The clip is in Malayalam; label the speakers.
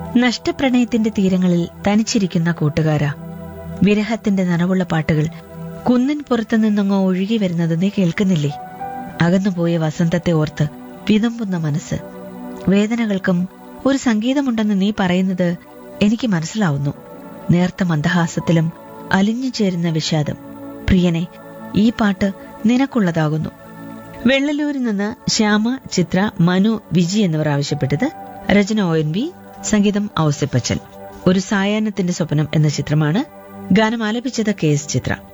Speaker 1: നഷ്ടപ്രണയത്തിന്റെ തീരങ്ങളിൽ തനിച്ചിരിക്കുന്ന കൂട്ടുകാരാ വിരഹത്തിന്റെ നനവുള്ള പാട്ടുകൾ കുന്നിൻ പുറത്തു നിന്നങ്ങോ ഒഴുകി വരുന്നത് നീ കേൾക്കുന്നില്ലേ അകന്നുപോയ വസന്തത്തെ ഓർത്ത് വിതമ്പുന്ന മനസ്സ് വേദനകൾക്കും ഒരു സംഗീതമുണ്ടെന്ന് നീ പറയുന്നത് എനിക്ക് മനസ്സിലാവുന്നു നേർത്ത മന്ദഹാസത്തിലും അലിഞ്ഞു ചേരുന്ന വിഷാദം പ്രിയനെ ഈ പാട്ട് നിനക്കുള്ളതാകുന്നു വെള്ളലൂരിൽ നിന്ന് ശ്യാമ ചിത്ര മനു വിജി എന്നിവർ ആവശ്യപ്പെട്ടത് രചന ഒ എൻ വി സംഗീതം ഔസപ്പച്ചൻ ഒരു സായാഹ്നത്തിന്റെ സ്വപ്നം എന്ന ചിത്രമാണ് ഗാനം ആലപിച്ചത് കെ എസ് ചിത്ര